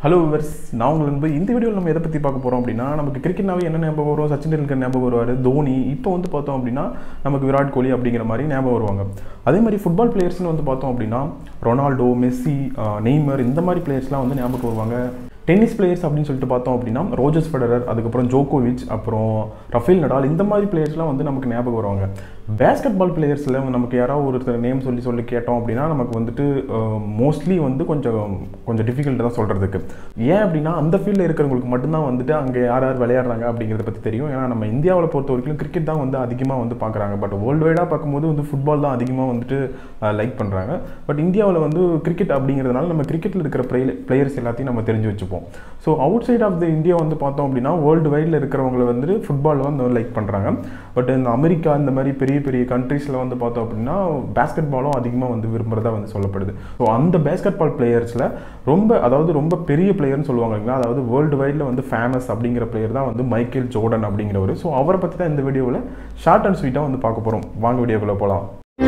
hello viewers நான் உங்களுக்கு வந்து இந்த வீடியோவில் நம்ம எதை பற்றி பார்க்க போகிறோம் அப்படின்னா நமக்கு கிரிக்கெட்னாவே என்ன ஞாபகம் வரும் சச்சின் டெண்டுல்கர் ஞாபகம் வருவார் தோனி இப்போ வந்து பார்த்தோம் அப்படின்னா நமக்கு விராட் கோலி அப்படிங்கிற மாதிரி ஞாபகம் வருவாங்க அதே மாதிரி ஃபுட்பால் பிளேயர்ஸ்னு வந்து பார்த்தோம் அப்படின்னா ரொனால்டோ மெஸ்ஸி ஆஹ், நெய்மர் இந்த மாதிரி பிளேயர்ஸ்லாம் வந்து ஞாபகம் வருவாங்க டென்னிஸ் பிளேயர்ஸ் அப்படின்னு சொல்லிட்டு பார்த்தோம் அப்படின்னா ரோஜர்ஸ் ஃபெடரர் அதுக்கப்புறம் ஜோகோவிச் அப்புறம் ரஃபேல் நடால் இந்த மாதிரி பிளேயர்ஸ்லாம் வந்து நமக்கு ஞாபகம் வருவாங்க பேஸ்கெட் பால் பிளேயர்ஸில் நமக்கு யாராவது ஒருத்தர் நேம் சொல்லி சொல்லி கேட்டோம் அப்படின்னா நமக்கு வந்துட்டு மோஸ்ட்லி வந்து கொஞ்சம் கொஞ்சம் டிஃபிகல்ட் தான் சொல்கிறதுக்கு ஏன் அப்படின்னா அந்த ஃபீல்டில் இருக்கிறவங்களுக்கு மட்டும்தான் வந்துட்டு அங்கே யார் யார் விளையாடுறாங்க அப்படிங்கிறத பற்றி தெரியும் ஏன்னா நம்ம இந்தியாவில் பொறுத்த வரைக்கும் கிரிக்கெட் தான் வந்து அதிகமாக வந்து பார்க்குறாங்க பட் வேர்ல்டு வைடாக பார்க்கும்போது வந்து ஃபுட்பால் தான் அதிகமாக வந்துட்டு லைக் பண்ணுறாங்க பட் இந்தியாவில் வந்து கிரிக்கெட் அப்படிங்கிறதுனால நம்ம கிரிக்கெட்டில் இருக்கிற பிளே பிளேயர்ஸ் எல்லாத்தையும் நம்ம தெரிஞ்சு வச்சுப்போம் so outside of the India வந்து பார்த்தோம் அப்படின்னா வேர்ல்டு வைடில் இருக்கிறவங்களை வந்து ஃபுட்பால் வந்து லைக் பண்ணுறாங்க பட் இந்த அமெரிக்கா இந்த மாதிரி பெரிய பெரிய கண்ட்ரீஸில் வந்து பார்த்தோம் அப்படின்னா பேஸ்கெட் பாலும் அதிகமாக வந்து விரும்புகிறதா வந்து சொல்லப்படுது ஸோ அந்த பேஸ்கெட் பால் பிளேயர்ஸில் ரொம்ப அதாவது ரொம்ப பெரிய பிளேயர்னு சொல்லுவாங்க இல்லைங்களா அதாவது வேர்ல்டு வைடில் வந்து ஃபேமஸ் அப்படிங்கிற பிளேயர் தான் வந்து மைக்கேல் ஜோர்டன் அப்படிங்கிறவர் ஸோ அவரை பற்றி தான் இந்த வீடியோவில் ஷார்ட் அண்ட் ஸ்வீட்டாக வந்து பார்க்க போகிறோம் வாங்க வீடியோக்குள்ளே போகலாம்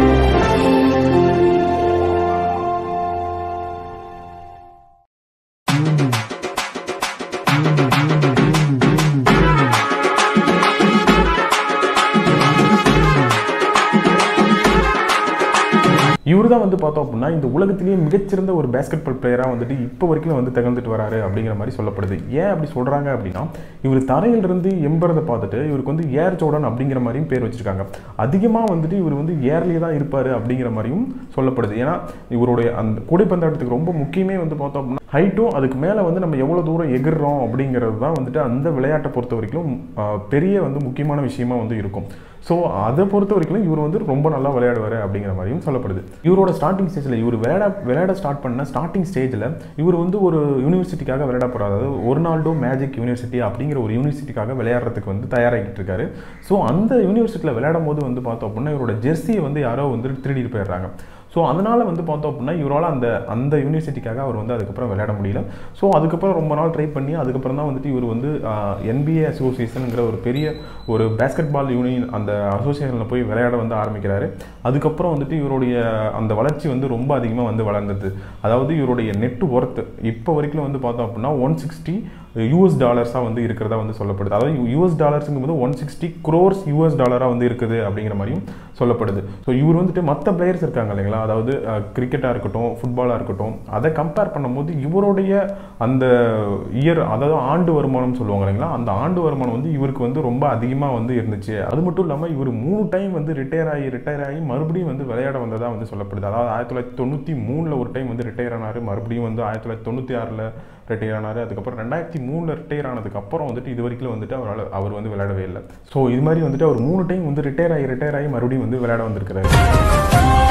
இவர் தான் வந்து பார்த்தோம் அப்படின்னா இந்த உலகத்திலேயே மிகச்சிறந்த ஒரு பேஸ்கெட் பால் பிளேயராக வந்துட்டு இப்போ வரைக்கும் வந்து திகழ்ந்துட்டு வராரு அப்படிங்கிற மாதிரி சொல்லப்படுது ஏன் அப்படி சொல்கிறாங்க அப்படின்னா இவர் தரையிலிருந்து எம்புறதை பார்த்துட்டு இவருக்கு வந்து ஏர் ஜோர்டன் அப்படிங்கிற மாதிரியும் பேர் வச்சிருக்காங்க அதிகமாக வந்துட்டு இவர் வந்து ஏர்லேயே தான் இருப்பார் அப்படிங்கிற மாதிரியும் சொல்லப்படுது ஏன்னா இவருடைய அந்த கூடைப்பந்தாட்டத்துக்கு ரொம்ப முக்கியமே வந்து பார்த்தோம் அப்படின்னா ஹைட்டும் அதுக்கு மேலே வந்து நம்ம எவ்வளோ தூரம் எகிர்றோம் அப்படிங்கிறது தான் வந்துட்டு அந்த விளையாட்டை பொறுத்த வரைக்கும் ஆஹ், பெரிய வந்து முக்கியமான விஷயமா வந்து இருக்கும் ஸோ அதை பொறுத்த வரைக்கும் இவர் வந்து ரொம்ப நல்லா விளையாடுவார் அப்படிங்கிற மாதிரியும் சொல்லப்படுது இவரோட ஸ்டார்டிங் ஸ்டேஜில் இவர் விளையாட விளையாட ஸ்டார்ட் பண்ண ஸ்டார்டிங் ஸ்டேஜில் இவர் வந்து ஒரு யூனிவர்சிட்டிக்காக விளையாட போகிறார் அதாவது ஒர்னால்டோ மேஜிக் யூனிவர்சிட்டி அப்படிங்கிற ஒரு யூனிவர்சிட்டிக்காக விளையாடுறதுக்கு வந்து தயாராகிட்டு இருக்காரு ஸோ அந்த யூனிவர்சிட்டியில் விளையாடும் போது வந்து பார்த்தோம் அப்படின்னா இவரோட ஜெர்சியை வந்து யாரோ வந்து திருடிட்டு போயிடுறாங்க ஸோ அதனால் வந்து பார்த்தோம் அப்படின்னா இவரால் அந்த அந்த யூனிவர்சிட்டிக்காக அவர் வந்து அதுக்கப்புறம் விளையாட முடியல ஸோ அதுக்கப்புறம் ரொம்ப நாள் ட்ரை பண்ணி அதுக்கப்புறம் தான் வந்துட்டு இவர் வந்து என்பிஏ அசோசியேஷனுங்கிற ஒரு பெரிய ஒரு பேஸ்கெட் பால் யூனியன் அந்த அசோசியேஷனில் போய் விளையாட வந்து ஆரம்பிக்கிறாரு அதுக்கப்புறம் வந்துட்டு இவருடைய அந்த வளர்ச்சி வந்து ரொம்ப அதிகமாக வந்து வளர்ந்தது அதாவது இவருடைய நெட் ஒர்த் இப்போ வரைக்கும் வந்து பார்த்தோம் அப்படின்னா ஒன் சிக்ஸ்டி யூஎஸ் டாலர்ஸாக வந்து இருக்கிறதா வந்து சொல்லப்படுது அதாவது யூஎஸ் டாலர்ஸுங்கும்போது ஒன் சிக்ஸ்டி க்ரோர்ஸ் யூஎஸ் டாலராக வந்து இருக்குது அப்படிங்கிற மாதிரியும் சொல்லப்படுது ஸோ இவர் வந்துட்டு மற்ற பிளேயர்ஸ் இருக்காங்க இல்லைங்களா அதாவது கிரிக்கெட்டாக இருக்கட்டும் ஃபுட்பாலாக இருக்கட்டும் அதை கம்பேர் பண்ணும்போது இவருடைய அந்த இயர் அதாவது ஆண்டு வருமானம் சொல்லுவாங்க இல்லைங்களா அந்த ஆண்டு வருமானம் வந்து இவருக்கு வந்து ரொம்ப அதிகமாக வந்து இருந்துச்சு அது மட்டும் இல்லாமல் இவர் மூணு டைம் வந்து ரிட்டையர் ஆகி ரிட்டையர் ஆகி மறுபடியும் வந்து விளையாட வந்ததாக வந்து சொல்லப்படுது அதாவது ஆயிரத்தி தொள்ளாயிரத்தி தொண்ணூற்றி மூணில் ஒரு டைம் வந்து ரிட்டையர் ஆனார் மறுபடியும் வந்து ஆயிரத்தி தொள்ளாயிரத்தி தொண்ணூற்றி ஆறில் ரிட்டையர் ஆனார் அதுக்கப்புறம் ரெண்டாயிரத்தி மூணில் ரிட்டையர் ஆனதுக்கு அப்புறம் வந்துட்டு இது வரைக்கும் வந்துட்டு அவரால் அவர் வந்து விளையாடவே இல்லை ஸோ இது மாதிரி வந்துட்டு அவர் மூணு டைம் வந்து ரிட்டையர் ஆகி ரிட்டையர் ஆகி மறுபடியும் வந்து விளையாட வந்திருக்கிறாரு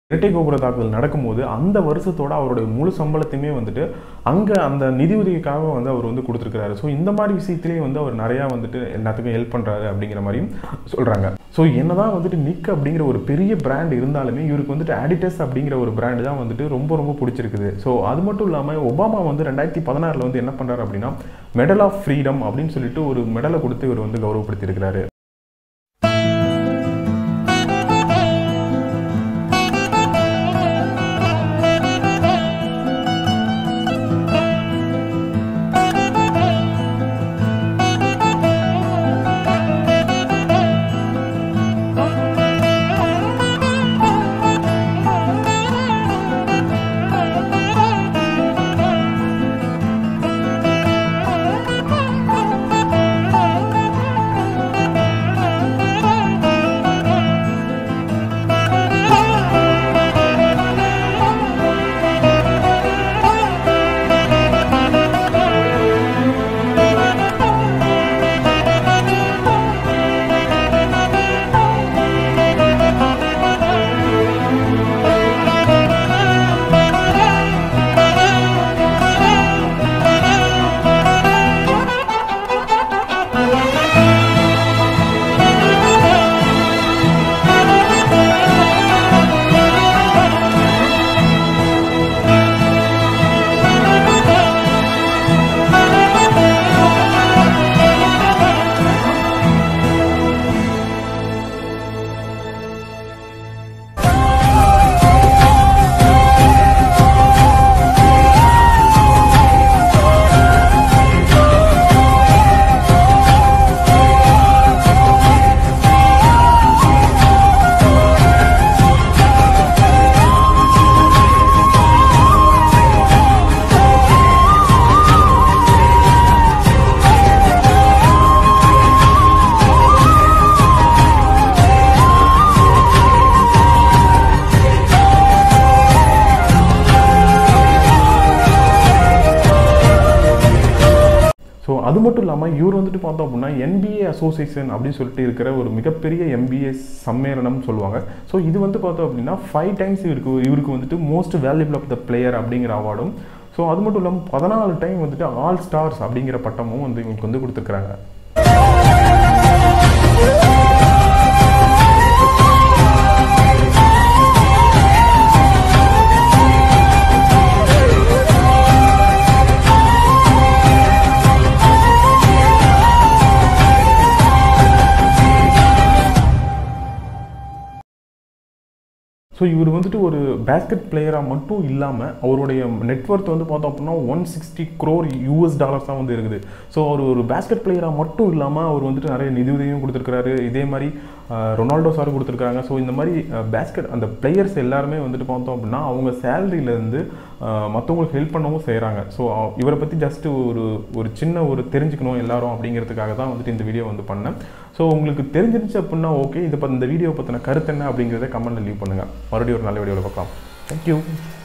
இரட்டை கோபுர தாக்குதல் நடக்கும்போது அந்த வருஷத்தோட அவருடைய முழு சம்பளத்தையுமே வந்துட்டு அங்கே அந்த நிதி உதவிக்காக வந்து அவர் வந்து கொடுத்துருக்காரு ஸோ இந்த மாதிரி விஷயத்திலேயே வந்து அவர் நிறையா வந்துட்டு எல்லாத்துக்கும் ஹெல்ப் பண்ணுறாரு அப்படிங்கிற மாதிரியும் சொல்கிறாங்க ஸோ என்னதான் வந்துட்டு நிக் அப்படிங்கிற ஒரு பெரிய பிராண்ட் இருந்தாலுமே இவருக்கு வந்துட்டு ஆடிட்டஸ் அப்படிங்கிற ஒரு பிராண்ட் தான் வந்துட்டு ரொம்ப ரொம்ப பிடிச்சிருக்குது ஸோ அது மட்டும் இல்லாமல் ஒபாமா வந்து ரெண்டாயிரத்தி பதினாறில் வந்து என்ன பண்ணுறாரு அப்படின்னா மெடல் ஆஃப் ஃப்ரீடம் அப்படின்னு சொல்லிட்டு ஒரு மெடலை கொடுத்து இவர் வந்து கௌரவப்படுத்தியிருக்கிறாரு ஸோ அது மட்டும் இல்லாமல் இவர் வந்துட்டு பார்த்தோம் அப்படின்னா என்பிஏ அசோசியேஷன் அப்படின்னு சொல்லிட்டு இருக்கிற ஒரு மிகப்பெரிய எம்பிஏ சம்மேளனம் சொல்லுவாங்க ஸோ இது வந்து பார்த்தோம் அப்படின்னா ஃபைவ் டைம்ஸ் இவருக்கு இவருக்கு வந்துட்டு most valuable of the player அப்படிங்கிற அவார்டும் ஸோ அது மட்டும் இல்லாமல் பதினாலு டைம் வந்துட்டு ஆல் ஸ்டார்ஸ் அப்படிங்கிற பட்டமும் வந்து இவங்களுக்கு வந்து கொடுத்துருக்காங்க ஸோ இவர் வந்துட்டு ஒரு பேஸ்கெட் பிளேயராக மட்டும் இல்லாமல் அவருடைய நெட்ஒர்த் வந்து பார்த்தோம் அப்படின்னா one sixty crore US dollars தான் வந்து இருக்குது ஸோ அவர் ஒரு பேஸ்கெட் பிளேயராக மட்டும் இல்லாமல் அவர் வந்துட்டு நிறைய நிதி உதவியும் கொடுத்துருக்காரு இதே மாதிரி அஹ், ரொனால்டோ சார் கொடுத்துருக்காங்க ஸோ இந்த மாதிரி பேஸ்கெட் அந்த பிளேயர்ஸ் எல்லாருமே வந்துட்டு பார்த்தோம் அப்படின்னா அவங்க சேலரியிலேருந்து மற்றவங்களுக்கு ஹெல்ப் பண்ணவும் செய்கிறாங்க ஸோ இவரை பற்றி ஜஸ்ட்டு ஒரு ஒரு சின்ன ஒரு தெரிஞ்சுக்கணும் எல்லாரும் அப்படிங்கிறதுக்காக தான் வந்துட்டு இந்த வீடியோ வந்து பண்ணேன் ஸோ உங்களுக்கு தெரிஞ்சிருச்சு அப்படின்னா ஓகே இதை பத்தி இந்த வீடியோ பற்றின கருத்து என்ன அப்படிங்கிறத கமெண்ட்டில் லீவ் பண்ணுங்கள் மறுபடியும் ஒரு நல்ல வீடியோவில் பார்க்கலாம் தேங்க்யூ